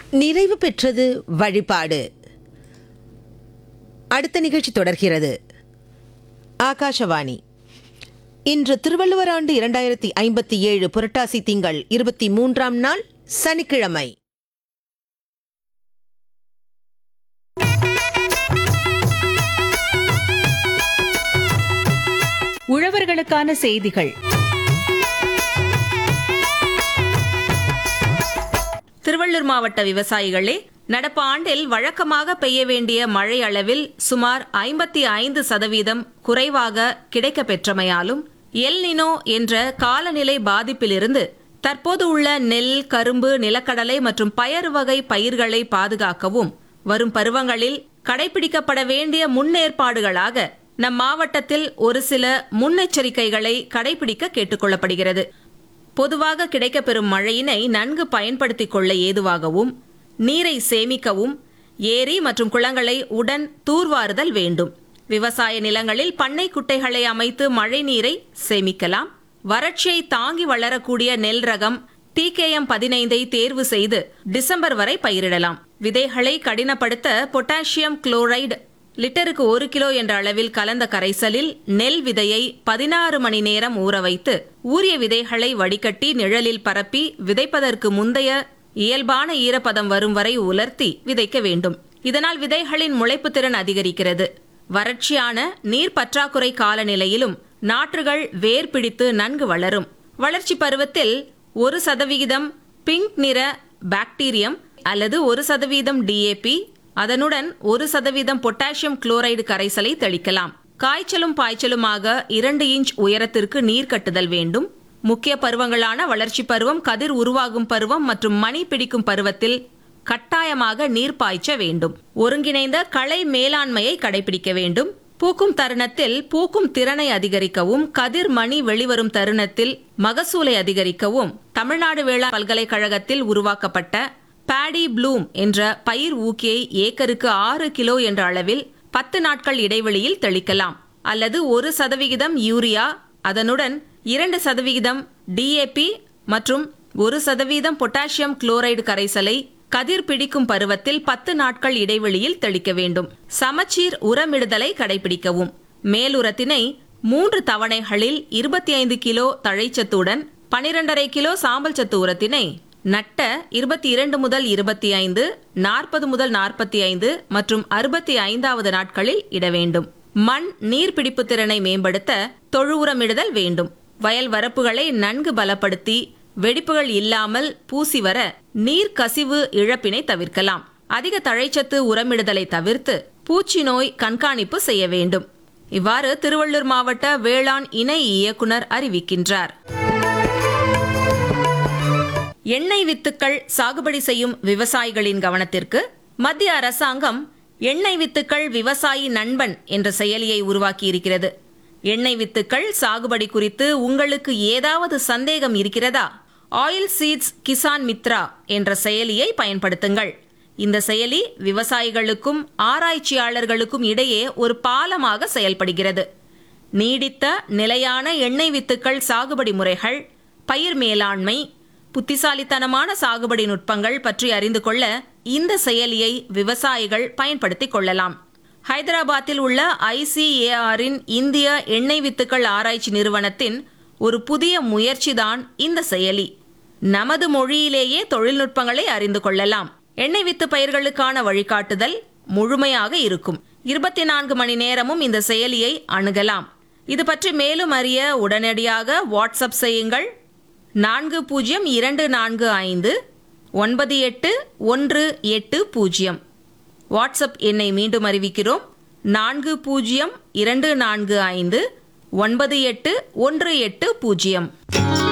நிறைவு பெற்றது வழிபாடு அடுத்த நிகழ்ச்சி தொடர்கிறது ஆகாஷவாணி இன்று திருவள்ளுவர் ஆண்டு இரண்டாயிரத்தி ஐம்பத்தி ஏழு புரட்டாசி திங்கள் இருபத்தி மூன்றாம் நாள் சனிக்கிழமை உழவர்களுக்கான செய்திகள் திருவள்ளூர் மாவட்ட விவசாயிகளே நடப்பு ஆண்டில் வழக்கமாக பெய்ய வேண்டிய மழை அளவில் சுமார் ஐம்பத்தி ஐந்து சதவீதம் குறைவாக கிடைக்கப் பெற்றமையாலும் எல் நினோ என்ற காலநிலை பாதிப்பிலிருந்து தற்போது உள்ள நெல் கரும்பு நிலக்கடலை மற்றும் பயறு வகை பயிர்களை பாதுகாக்கவும் வரும் பருவங்களில் கடைபிடிக்கப்பட வேண்டிய முன்னேற்பாடுகளாக நம் மாவட்டத்தில் ஒரு சில முன்னெச்சரிக்கைகளை கடைபிடிக்க கேட்டுக்கொள்ளப்படுகிறது பொதுவாக கிடைக்கப்பெறும் மழையினை நன்கு பயன்படுத்திக் கொள்ள ஏதுவாகவும் நீரை சேமிக்கவும் ஏரி மற்றும் குளங்களை உடன் தூர்வாறுதல் வேண்டும் விவசாய நிலங்களில் பண்ணை குட்டைகளை அமைத்து மழை நீரை சேமிக்கலாம் வறட்சியை தாங்கி வளரக்கூடிய நெல் ரகம் டிகேஎம் பதினைந்தை தேர்வு செய்து டிசம்பர் வரை பயிரிடலாம் விதைகளை கடினப்படுத்த பொட்டாசியம் குளோரைடு லிட்டருக்கு ஒரு கிலோ என்ற அளவில் கலந்த கரைசலில் நெல் விதையை பதினாறு மணி நேரம் ஊற வைத்து ஊறிய விதைகளை வடிகட்டி நிழலில் பரப்பி விதைப்பதற்கு முந்தைய இயல்பான ஈரப்பதம் வரும் வரை உலர்த்தி விதைக்க வேண்டும் இதனால் விதைகளின் முளைப்பு திறன் அதிகரிக்கிறது வறட்சியான நீர் பற்றாக்குறை காலநிலையிலும் நாற்றுகள் வேர் பிடித்து நன்கு வளரும் வளர்ச்சி பருவத்தில் ஒரு சதவிகிதம் பிங்க் நிற பாக்டீரியம் அல்லது ஒரு சதவீதம் டிஏபி அதனுடன் ஒரு சதவீதம் பொட்டாசியம் குளோரைடு கரைசலை தெளிக்கலாம் காய்ச்சலும் பாய்ச்சலுமாக இரண்டு இன்ச் உயரத்திற்கு நீர் கட்டுதல் வேண்டும் முக்கிய பருவங்களான வளர்ச்சி பருவம் கதிர் உருவாகும் பருவம் மற்றும் மணி பிடிக்கும் பருவத்தில் கட்டாயமாக நீர் பாய்ச்ச வேண்டும் ஒருங்கிணைந்த களை மேலாண்மையை கடைபிடிக்க வேண்டும் பூக்கும் தருணத்தில் பூக்கும் திறனை அதிகரிக்கவும் கதிர் மணி வெளிவரும் தருணத்தில் மகசூலை அதிகரிக்கவும் தமிழ்நாடு வேளாண் பல்கலைக்கழகத்தில் உருவாக்கப்பட்ட பேடி ப்ளூம் என்ற பயிர் ஊக்கியை ஏக்கருக்கு ஆறு கிலோ என்ற அளவில் பத்து நாட்கள் இடைவெளியில் தெளிக்கலாம் அல்லது ஒரு சதவிகிதம் யூரியா அதனுடன் இரண்டு சதவிகிதம் டிஏபி மற்றும் ஒரு சதவீதம் பொட்டாசியம் குளோரைடு கரைசலை கதிர் பிடிக்கும் பருவத்தில் பத்து நாட்கள் இடைவெளியில் தெளிக்க வேண்டும் சமச்சீர் உரமிடுதலை கடைபிடிக்கவும் மேலுரத்தினை மூன்று தவணைகளில் இருபத்தி ஐந்து கிலோ தழைச்சத்துடன் பனிரெண்டரை கிலோ சாம்பல் சத்து உரத்தினை நட்ட இருபத்தி இரண்டு முதல் இருபத்தி ஐந்து நாற்பது முதல் நாற்பத்தி ஐந்து மற்றும் அறுபத்தி ஐந்தாவது நாட்களில் இட வேண்டும் மண் நீர்பிடிப்பு திறனை மேம்படுத்த தொழு உரமிடுதல் வேண்டும் வயல் வரப்புகளை நன்கு பலப்படுத்தி வெடிப்புகள் இல்லாமல் பூசி வர நீர் கசிவு இழப்பினை தவிர்க்கலாம் அதிக தழைச்சத்து உரமிடுதலை தவிர்த்து பூச்சி நோய் கண்காணிப்பு செய்ய வேண்டும் இவ்வாறு திருவள்ளூர் மாவட்ட வேளாண் இணை இயக்குனர் அறிவிக்கின்றார் எண்ணெய் வித்துக்கள் சாகுபடி செய்யும் விவசாயிகளின் கவனத்திற்கு மத்திய அரசாங்கம் எண்ணெய் வித்துக்கள் விவசாயி நண்பன் என்ற செயலியை உருவாக்கியிருக்கிறது எண்ணெய் வித்துக்கள் சாகுபடி குறித்து உங்களுக்கு ஏதாவது சந்தேகம் இருக்கிறதா ஆயில் சீட்ஸ் கிசான் மித்ரா என்ற செயலியை பயன்படுத்துங்கள் இந்த செயலி விவசாயிகளுக்கும் ஆராய்ச்சியாளர்களுக்கும் இடையே ஒரு பாலமாக செயல்படுகிறது நீடித்த நிலையான எண்ணெய் வித்துக்கள் சாகுபடி முறைகள் பயிர் மேலாண்மை புத்திசாலித்தனமான சாகுபடி நுட்பங்கள் பற்றி அறிந்து கொள்ள இந்த செயலியை விவசாயிகள் பயன்படுத்திக் கொள்ளலாம் ஹைதராபாத்தில் உள்ள ஐசிஏஆரின் இந்திய எண்ணெய் வித்துக்கள் ஆராய்ச்சி நிறுவனத்தின் ஒரு புதிய முயற்சிதான் இந்த செயலி நமது மொழியிலேயே தொழில்நுட்பங்களை அறிந்து கொள்ளலாம் எண்ணெய் வித்து பயிர்களுக்கான வழிகாட்டுதல் முழுமையாக இருக்கும் இருபத்தி நான்கு மணி நேரமும் இந்த செயலியை அணுகலாம் இது பற்றி மேலும் அறிய உடனடியாக வாட்ஸ்அப் செய்யுங்கள் நான்கு பூஜ்ஜியம் இரண்டு நான்கு ஐந்து ஒன்பது எட்டு ஒன்று எட்டு பூஜ்ஜியம் வாட்ஸ்அப் எண்ணை மீண்டும் அறிவிக்கிறோம் நான்கு பூஜ்ஜியம் இரண்டு நான்கு ஐந்து ஒன்பது எட்டு ஒன்று எட்டு பூஜ்ஜியம்